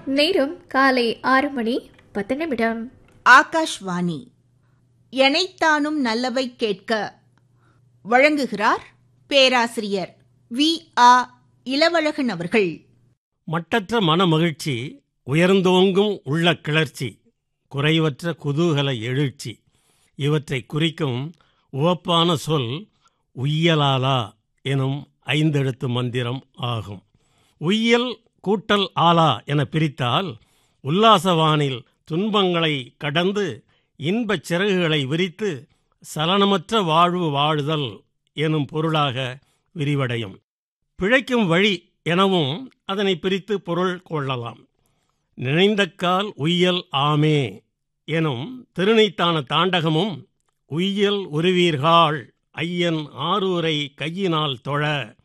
நேரம் காலை ஆறு மணி பத்து நிமிடம் ஆகாஷ்வாணி எனைத்தானும் நல்லவை கேட்க வழங்குகிறார் பேராசிரியர் வி ஆ இளவழகன் அவர்கள் மட்டற்ற மனமகிழ்ச்சி உயர்ந்தோங்கும் உள்ள கிளர்ச்சி குறைவற்ற குதூகல எழுச்சி இவற்றை குறிக்கும் உவப்பான சொல் உய்யலாலா எனும் ஐந்தெழுத்து மந்திரம் ஆகும் உய்யல் கூட்டல் ஆலா என பிரித்தால் உல்லாசவானில் துன்பங்களை கடந்து இன்பச் சிறகுகளை விரித்து சலனமற்ற வாழ்வு வாழுதல் எனும் பொருளாக விரிவடையும் பிழைக்கும் வழி எனவும் அதனை பிரித்து பொருள் கொள்ளலாம் நினைந்தக்கால் உய்யல் ஆமே எனும் திருநீத்தான தாண்டகமும் உய்யல் உருவீர்கள் ஐயன் ஆரூரை கையினால் தொழ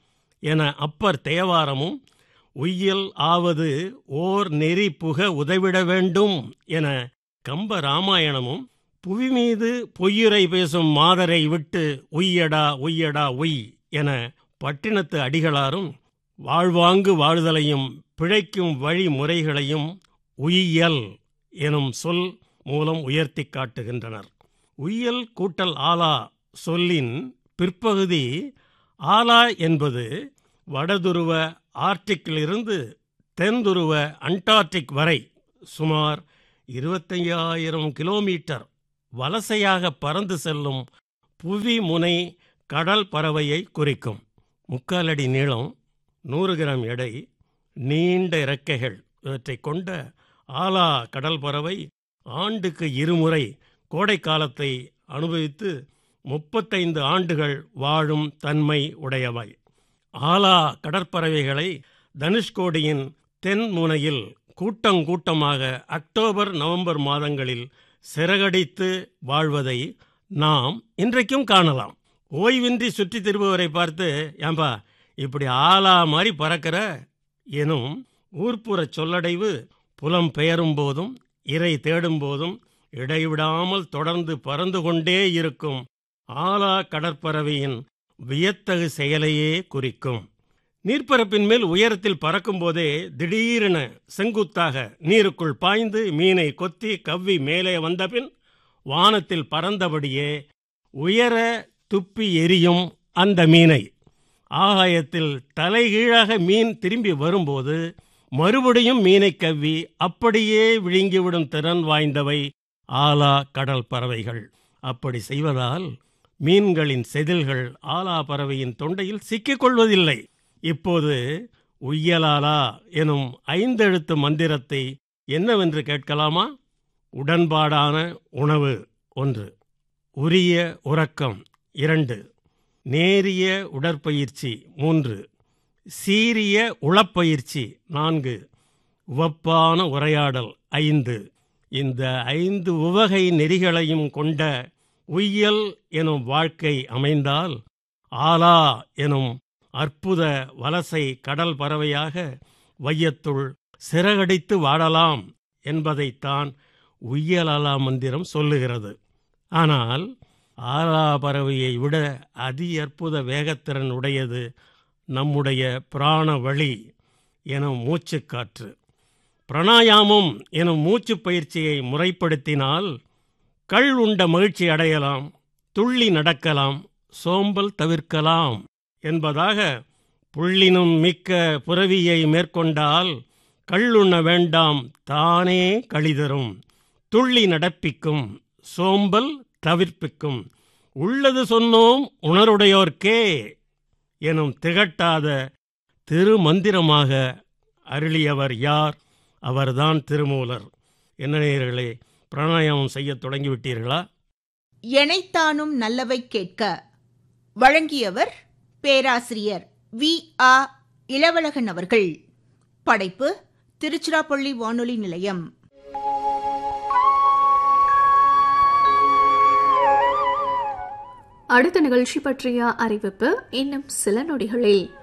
என அப்பர் தேவாரமும் உய்யல் ஆவது ஓர் நெறி புக உதவிட வேண்டும் என கம்ப ராமாயணமும் புவி மீது பொய்யுரை பேசும் மாதரை விட்டு உய்யடா உய்யடா உய் என பட்டினத்து அடிகளாரும் வாழ்வாங்கு வாழ்தலையும் பிழைக்கும் வழிமுறைகளையும் உய்யல் எனும் சொல் மூலம் உயர்த்தி காட்டுகின்றனர் உய்யல் கூட்டல் ஆலா சொல்லின் பிற்பகுதி ஆலா என்பது வடதுருவ ஆர்டிக்கிலிருந்து தென்துருவ அண்டார்டிக் வரை சுமார் இருபத்தையாயிரம் கிலோமீட்டர் வலசையாக பறந்து செல்லும் புவி முனை கடல் பறவையை குறிக்கும் முக்காலடி நீளம் நூறு கிராம் எடை நீண்ட இறக்கைகள் இவற்றை கொண்ட ஆலா கடல் பறவை ஆண்டுக்கு இருமுறை கோடை காலத்தை அனுபவித்து முப்பத்தைந்து ஆண்டுகள் வாழும் தன்மை உடையவை ஆலா கடற்பறவைகளை தனுஷ்கோடியின் தென் முனையில் கூட்டங்கூட்டமாக அக்டோபர் நவம்பர் மாதங்களில் சிறகடித்து வாழ்வதை நாம் இன்றைக்கும் காணலாம் ஓய்வின்றி சுற்றித் திரும்புவரை பார்த்து ஏம்பா இப்படி ஆலா மாதிரி பறக்கிற எனும் ஊர்ப்புறச் சொல்லடைவு புலம் பெயரும் போதும் இறை தேடும் போதும் இடைவிடாமல் தொடர்ந்து பறந்து கொண்டே இருக்கும் ஆலா கடற்பறவையின் வியத்தகு செயலையே குறிக்கும் நீர்ப்பரப்பின் மேல் உயரத்தில் பறக்கும்போதே திடீரென செங்குத்தாக நீருக்குள் பாய்ந்து மீனை கொத்தி கவ்வி மேலே வந்தபின் வானத்தில் பறந்தபடியே உயர துப்பி எரியும் அந்த மீனை ஆகாயத்தில் தலைகீழாக மீன் திரும்பி வரும்போது மறுபடியும் மீனை கவ்வி அப்படியே விழுங்கிவிடும் திறன் வாய்ந்தவை ஆலா கடல் பறவைகள் அப்படி செய்வதால் மீன்களின் செதில்கள் ஆலா பறவையின் தொண்டையில் சிக்கிக் கொள்வதில்லை இப்போது உய்யலாலா எனும் ஐந்தெழுத்து மந்திரத்தை என்னவென்று கேட்கலாமா உடன்பாடான உணவு ஒன்று உரிய உறக்கம் இரண்டு நேரிய உடற்பயிற்சி மூன்று சீரிய உளப்பயிற்சி நான்கு உவப்பான உரையாடல் ஐந்து இந்த ஐந்து உவகை நெறிகளையும் கொண்ட உய்யல் எனும் வாழ்க்கை அமைந்தால் ஆலா எனும் அற்புத வலசை கடல் பறவையாக வையத்துள் சிறகடித்து வாழலாம் என்பதைத்தான் உய்யலாலா மந்திரம் சொல்லுகிறது ஆனால் ஆலா பறவையை விட அதி அற்புத வேகத்திறன் உடையது நம்முடைய பிராண வழி எனும் மூச்சுக்காற்று பிரணாயாமம் எனும் மூச்சு பயிற்சியை முறைப்படுத்தினால் கள் உண்ட மகிழ்ச்சி அடையலாம் துள்ளி நடக்கலாம் சோம்பல் தவிர்க்கலாம் என்பதாக புள்ளினும் மிக்க புறவியை மேற்கொண்டால் கள்ளுண்ண வேண்டாம் தானே கழிதரும் துள்ளி நடப்பிக்கும் சோம்பல் தவிர்ப்பிக்கும் உள்ளது சொன்னோம் உணருடையோர்க்கே எனும் திகட்டாத திருமந்திரமாக அருளியவர் யார் அவர்தான் திருமூலர் என்ன நேயர்களே பிராணாயாமம் செய்ய தொடங்கிவிட்டீர்களா எனைத்தானும் நல்லவை கேட்க வழங்கியவர் பேராசிரியர் வி ஆ இளவழகன் அவர்கள் படைப்பு திருச்சிராப்பள்ளி வானொலி நிலையம் அடுத்த நிகழ்ச்சி பற்றிய அறிவிப்பு இன்னும் சில நொடிகளில்